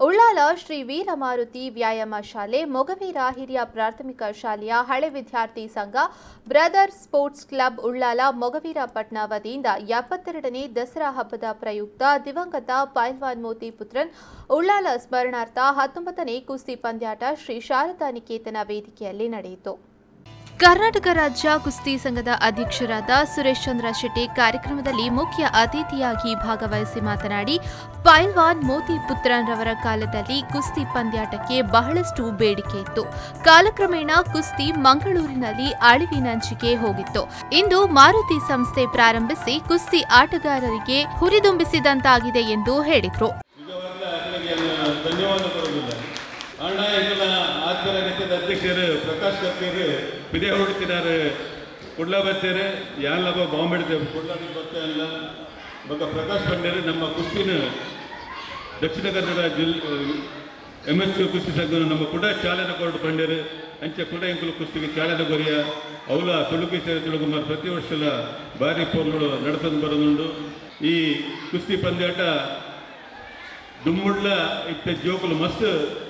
ಉಳ್ಳಾಲ ಶ್ರೀ ವೀರಮಾರುತಿ ವ್ಯಾಯಾಮ ಶಾಲೆ ಮೊಗವೀರ ಹಿರಿಯ ಪ್ರಾಥಮಿಕ ಶಾಲೆಯ ಹಳೆ ವಿದ್ಯಾರ್ಥಿ ಸಂಘ brother sports club Ullal Mogaveerapatna ವತಿಯಿಂದ ಎಪ್ಪತ್ತೆರಡನೇ ದಸರಾ ಹಬ್ಬದ ಪ್ರಯುಕ್ತ ದಿವಂಗತ ಪೈಲ್ವಾನ್ ಮೋತಿ ಪುತ್ರನ್ ಉಳ್ಳಾಲ ಸ್ಮರಣಾರ್ಥ ಹತ್ತೊಂಬತ್ತನೇ ಕುಸ್ತಿ ಪಂದ್ಯಾಟ ಶ್ರೀ ಶಾರದಾ ನಿಕೇತನ ವೇದಿಕೆಯಲ್ಲಿ ನಡೆಯಿತು ಕರ್ನಾಟಕ ರಾಜ್ಯ ಕುಸ್ತಿ ಸಂಘದ ಅಧ್ಯಕ್ಷರಾದ ಸುರೇಶ್ ಚಂದ್ರ ಶೆಟ್ಟಿ ಕಾರ್ಯಕ್ರಮದಲ್ಲಿ ಮುಖ್ಯ ಅತಿಥಿಯಾಗಿ ಭಾಗವಹಿಸಿ ಮಾತನಾಡಿ ಪೈಲ್ವಾನ್ ಮೋತಿ ಪುತ್ರನ್ರವರ ಕಾಲದಲ್ಲಿ ಕುಸ್ತಿ ಪಂದ್ಯಾಟಕ್ಕೆ ಬಹಳಷ್ಟು ಬೇಡಿಕೆ ಇತ್ತು ಕಾಲಕ್ರಮೇಣ ಕುಸ್ತಿ ಮಂಗಳೂರಿನಲ್ಲಿ ಅಳಿವಿನಂಚಿಗೆ ಹೋಗಿತ್ತು ಇಂದು ಮಾರುತಿ ಸಂಸ್ಥೆ ಪ್ರಾರಂಭಿಸಿ ಕುಸ್ತಿ ಆಟಗಾರರಿಗೆ ಹುರಿದುಂಬಿಸಿದಂತಾಗಿದೆ ಎಂದು ಹೇಳಿದರು ನಿಜವಾಗ್ಲೂ ಆತನಿಗೆ ನಾನು ಧನ್ಯವಾದ ಕೊಡೋದಿಲ್ಲ ಕಾರಣ ಇದೆಲ್ಲ ಆತ್ಮರ ನಿತ್ಯದ ಅಧ್ಯಕ್ಷರು ಪ್ರಕಾಶ್ ಕರ್ಕೇರು ಪಿದೆ ಹೊಡ್ತಿದ್ದಾರೆ ಕುಡ್ಲ ಬರ್ತೇರು ಯಾಲ್ಲಬ್ಬ ಬಾಂಬ್ ಹಿಡಿತೇವೆ ಕುಡ್ಲಾಡಿ ಬರ್ತಾ ಇಲ್ಲ ಬೊಕ್ಕ ಪ್ರಕಾಶ್ ಪಂಡ್ಯರು ನಮ್ಮ ಕುಸ್ತಿನ ದಕ್ಷಿಣ ಕನ್ನಡ ಜಿಲ್ ಎಮ್ ಎಸ್ ಕುಸ್ತಿ ಸಂಘ ನಮ್ಮ ಕೂಡ ಚಾಲನೆ ಕೊರಡು ಪಂಡ್ಯರು ಅಂಚೆ ಕೂಡ ಇಂಕುಲು ಕುಸ್ತಿಗೆ ಚಾಲನೆ ಕೊರಿಯ ಅವಲ ತುಳುಕಿ ಸೇರಿ ತುಳುಕುಮಾರ್ ಪ್ರತಿ ವರ್ಷಲ ಭಾರಿ ಪೋರ್ಗಳು ನಡ್ಕೊಂಡು ಬರೋದುಂಡು ಈ ಕುಸ್ತಿ ಪಂದ್ಯಾಟ ದುಮ್ಮುಳ್ಳ ಇತ್ತ ಜೋಕುಲು ಮಸ್ತ್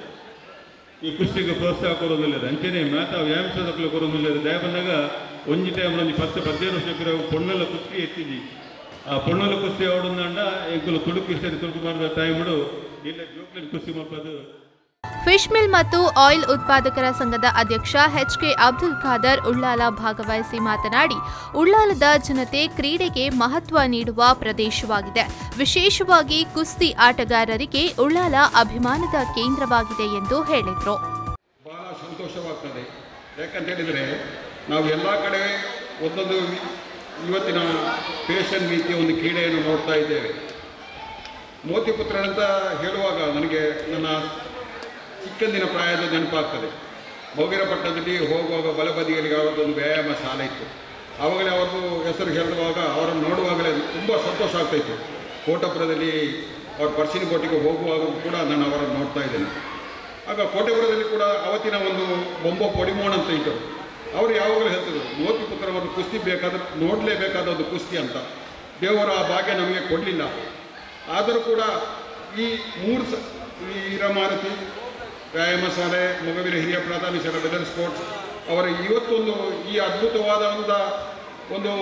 ಈ ಕುಸ್ತಿಗೆ ಪ್ರೋತ್ಸಾಹ ಕೊಡೋದಿಲ್ಲ ಅಂಚೆನೆ ಮಾತಾ ವ್ಯಾಯಾಮಸದಕ್ಕಲು ಕೊಡೋದಿಲ್ಲ ದಯ ಬಂದಾಗ ಒಂಜಿ ಟೈಮ್ ಒಂದು ಪತ್ತು ಪದಿನೈದು ವರ್ಷಕ್ಕೆ ಪೊಣ್ಣಲ ಕುಸ್ತಿ ಎತ್ತಿಜಿ ಆ ಪೊಣ್ಣಲ ಕುಸ್ತಿ ಆಡೋದಂಡ ಎಂಕುಲು ತುಳುಕು ಸೇರಿ ತುಳುಕು ಮಾಡಿದ ಟೈಮ್ಡು ಇಲ್ಲ ಜೋಕ್ಲಿನ ಕುಸ್ತಿ ಮಲ್ಪದು ಫಿಶ್ ಮಿಲ್ ಮತ್ತು ಆಯಿಲ್ ಉತ್ಪಾದಕರ ಸಂಘದ ಅಧ್ಯಕ್ಷ ಎಚ್ಕೆ ಅಬ್ದುಲ್ ಖಾದರ್ ಉಳ್ಳಾಲ ಭಾಗವಹಿಸಿ ಮಾತನಾಡಿ ಉಳ್ಳಾಲದ ಜನತೆ ಕ್ರೀಡೆಗೆ ಮಹತ್ವ ನೀಡುವ ಪ್ರದೇಶವಾಗಿದೆ ವಿಶೇಷವಾಗಿ ಕುಸ್ತಿ ಆಟಗಾರರಿಗೆ ಉಳ್ಳಾಲ ಅಭಿಮಾನದ ಕೇಂದ್ರವಾಗಿದೆ ಎಂದು ಹೇಳಿದರು ಭಾಳ ಸಂತೋಷವಾಗ್ತದೆ ಯಾಕಂತ ಹೇಳಿದರೆ ನಾವು ಎಲ್ಲ ಕಡೆ ಒಂದೊಂದು ವಿ- ಇವತ್ತಿನ ಫೇಷನ್ ರೀತಿಯ ಒಂದು ಕ್ರೀಡೆಯನ್ನು ನೋಡ್ತಾ ಇದ್ದೇವೆ ಮೋತಿಪುತ್ರನಂತ ಹೇಳುವಾಗ ನನಗೆ ನನ್ನ ಚಿಕ್ಕಂದಿನ ಪ್ರಾಯದ ನೆನಪಾಗ್ತದೆ ಭೋಗಿರಪಟ್ಟಣದಲ್ಲಿ ಹೋಗುವಾಗ ಬಲಬದಿಯಲ್ಲಿ ಅವರದೊಂದು ವ್ಯಾಯಾಮ ಶಾಲೆ ಇತ್ತು ಆವಾಗಲೇ ಅವ್ರದ್ದು ಹೆಸರು ಹೇಳುವಾಗ ಅವರನ್ನು ನೋಡುವಾಗಲೇ ತುಂಬ ಸಂತೋಷ ಆಗ್ತಾಯಿತ್ತು ಕೋಟಪುರದಲ್ಲಿ ಅವ್ರ ಪರ್ಶಿನ ಬೋಟಿಗೆ ಹೋಗುವಾಗ ಕೂಡ ನಾನು ಅವರನ್ನು ನೋಡ್ತಾ ಇದ್ದೇನೆ ಆಗ ಕೋಟೆಪುರದಲ್ಲಿ ಕೂಡ ಅವತ್ತಿನ ಒಂದು ಬೊಂಬ ಪೊಡಿಮೋಣ ಅಂತ ಇದ್ದರು ಅವರು ಯಾವಾಗಲೂ ಹೇಳ್ತಿದ್ರು ಮೋತಿ ಪುತ್ರ ಒಂದು ಕುಸ್ತಿ ಬೇಕಾದ್ರೆ ನೋಡಲೇಬೇಕಾದ ಒಂದು ಕುಸ್ತಿ ಅಂತ ದೇವರು ಆ ಭಾಗ್ಯ ನಮಗೆ ಕೊಡಲಿಲ್ಲ ಆದರೂ ಕೂಡ ಈ ಮೂರು ಸ ವೀರಮಾರುತಿ ವ್ಯಾಯಾಮ ಶಾಲೆ ಮೊಗವೀರ ಹಿರಿಯ ಪ್ರಾಥಮಿಕ ಶಾಲೆ ಬೆದರ್ ಸ್ಪೋರ್ಟ್ಸ್ ಅವರ ಇವತ್ತೊಂದು ಈ ಅದ್ಭುತವಾದ ಒಂದು ಒಂದು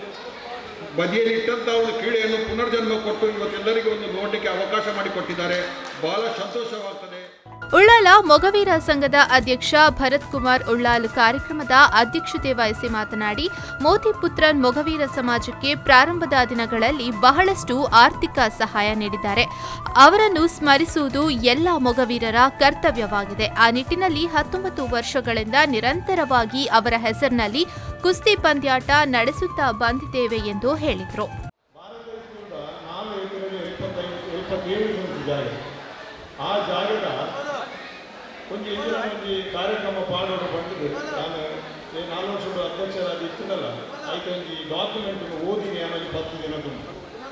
ಬದಿಯಲ್ಲಿ ಇಟ್ಟಂಥ ಒಂದು ಕ್ರೀಡೆಯನ್ನು ಪುನರ್ಜನ್ಮ ಕೊಟ್ಟು ಇವತ್ತೆಲ್ಲರಿಗೂ ಒಂದು ನೋಡಲಿಕ್ಕೆ ಅವಕಾಶ ಮಾಡಿಕೊಟ್ಟಿದ್ದಾರೆ ಬಹಳ ಸಂತೋಷವಾಗ್ತದೆ ಉಳ್ಳಾಲ ಮೊಗವೀರ ಸಂಘದ ಅಧ್ಯಕ್ಷ ಭರತ್ ಕುಮಾರ್ ಉಳ್ಳಾಲ್ ಕಾರ್ಯಕ್ರಮದ ಅಧ್ಯಕ್ಷತೆ ವಹಿಸಿ ಮಾತನಾಡಿ ಮೋತಿಪುತ್ರನ್ ಮೊಗವೀರ ಸಮಾಜಕ್ಕೆ ಪ್ರಾರಂಭದ ದಿನಗಳಲ್ಲಿ ಬಹಳಷ್ಟು ಆರ್ಥಿಕ ಸಹಾಯ ನೀಡಿದ್ದಾರೆ ಅವರನ್ನು ಸ್ಮರಿಸುವುದು ಎಲ್ಲ ಮೊಗವೀರರ ಕರ್ತವ್ಯವಾಗಿದೆ ಆ ನಿಟ್ಟಿನಲ್ಲಿ ಹತ್ತೊಂಬತ್ತು ವರ್ಷಗಳಿಂದ ನಿರಂತರವಾಗಿ ಅವರ ಹೆಸರಿನಲ್ಲಿ ಕುಸ್ತಿ ಪಂದ್ಯಾಟ ನಡೆಸುತ್ತಾ ಬಂದಿದ್ದೇವೆ ಎಂದು ಹೇಳಿದರು ಭಾರತದಿಂದ ನಾನು ಎಕರೆಗೆ ಎಪ್ಪತ್ತೈದು ಎಪ್ಪತ್ತೇಳು ಸೆನ್ಸ್ ಜಾಗ ಆ ಜಾಗದ ಒಂದು ಇಂದಿನ ಒಂದು ಕಾರ್ಯಕ್ರಮ ಪಾಡೋಡು ಬಂದಿದೆ ನಾನು ಈ ನಾಲ್ಕು ವರ್ಷದ ಅಧ್ಯಕ್ಷರಾದ ಇತ್ತಿನಲ್ಲ ಆಯ್ತು ಒಂದು ಡಾಕ್ಯುಮೆಂಟ್ ಓದಿನಿ ಆಮೇಲೆ ಹತ್ತು ದಿನದುಂಟು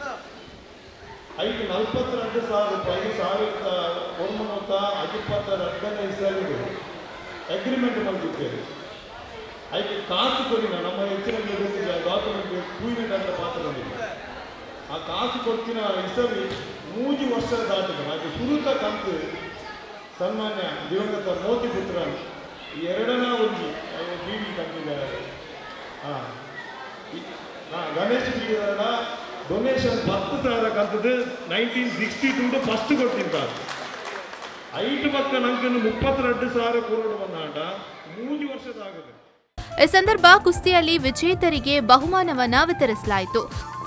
ಐದು ನಲ್ವತ್ತೆರಡು ಸಾವಿರ ರೂಪಾಯಿ ಸಾವಿರದ ಒಂಬೈನೂರ ಐವತ್ತರ ಹದಿನೈದು ಸಾವಿರ ಅಗ್ರಿಮೆಂಟ್ ಮಾಡಿದ್ದೇವೆ ಐದು ಕಾಸು ಕೊಡಿನ ನಮ್ಮ ಹೆಚ್ಚಿನ ಗೊತ್ತಿಲ್ಲ ಡಾಕ್ಯುಮೆಂಟ್ ಕೂಯಿನ ಅಂತ ಪಾತ್ರ ಬಂದಿದೆ ಆ ಕಾಸು ಕೊಡ್ತಿನ ಇಸವಿ ಮೂಜಿ ವರ್ಷದ ದಾಟಿದ ಅದು ಸುರುತ ಕಂತು ಸನ್ಮಾನ್ಯ ದಿವಂಗತ ಮೋತಿ ಪುತ್ರ ಎರಡನ ಒಂಜಿ ಡಿ ಡಿ ಕಂತಿದ್ದಾರೆ ಹಾಂ ಹಾಂ ಗಣೇಶ್ ಬೀಡಿದಾರ ಡೊನೇಷನ್ ಹತ್ತು ಸಾವಿರ ಕಂತದ್ದು ನೈನ್ಟೀನ್ ಸಿಕ್ಸ್ಟಿ ಟು ಫಸ್ಟ್ ಕೊಡ್ತಿದ್ದಾರೆ ಐದು ಪಕ್ಕ ನಂಗೆ ಮುಪ್ಪತ್ತೆರಡು ಸಾವಿರ ಕೊರೋಡು ಬಂದಾಟ ಮೂರು ವರ್ಷದಾಗಿದೆ ಈ ಸಂದರ್ಭ ಕುಸ್ತಿಯಲ್ಲಿ ವಿಜೇತರಿಗೆ ಬಹುಮಾನವನ್ನ ವಿತರಿಸಲಾಯಿತು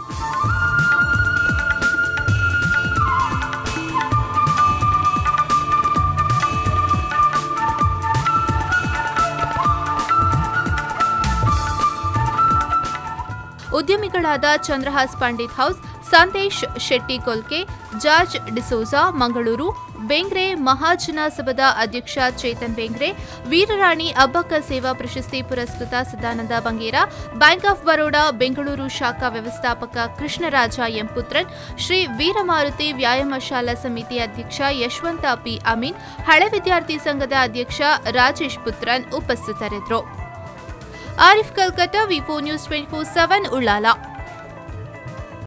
ಉದ್ಯಮಿಗಳಾದ Chandrahas Pandit house Santhesh Shetty Kolke George D'Souza Mangaluru Bengre ಮಹಾಜನ ಸಭದ ಅಧ್ಯಕ್ಷ ಚೇತನ್ ಬೆಂಗ್ರೆ ವೀರರಾಣಿ ಅಬ್ಬಕ್ಕ ಸೇವಾ ಪ್ರಶಸ್ತಿ ಪುರಸ್ಕೃತ ಸದಾನಂದ ಬಂಗೇರ ಬ್ಯಾಂಕ್ ಆಫ್ ಬರೋಡಾ ಬೆಂಗಳೂರು ಶಾಖಾ ವ್ಯವಸ್ಥಾಪಕ ಕೃಷ್ಣರಾಜ ಎಂ ಪುತ್ರನ್ ಶ್ರೀ ವೀರಮಾರುತಿ ವ್ಯಾಯಾಮ ಶಾಲಾ ಸಮಿತಿ ಅಧ್ಯಕ್ಷ ಯಶವಂತ ಪಿ ಅಮೀನ್ ಹಳೆ ವಿದ್ಯಾರ್ಥಿ ಸಂಘದ ಅಧ್ಯಕ್ಷ ರಾಜೇಶ್ ಪುತ್ರನ್ ಉಪಸ್ಥಿತರಿದ್ದರು ಆರಿಫ್ ಕಲ್ಕಟ್ಟ ವಿಪೋ news twenty four seven Ullal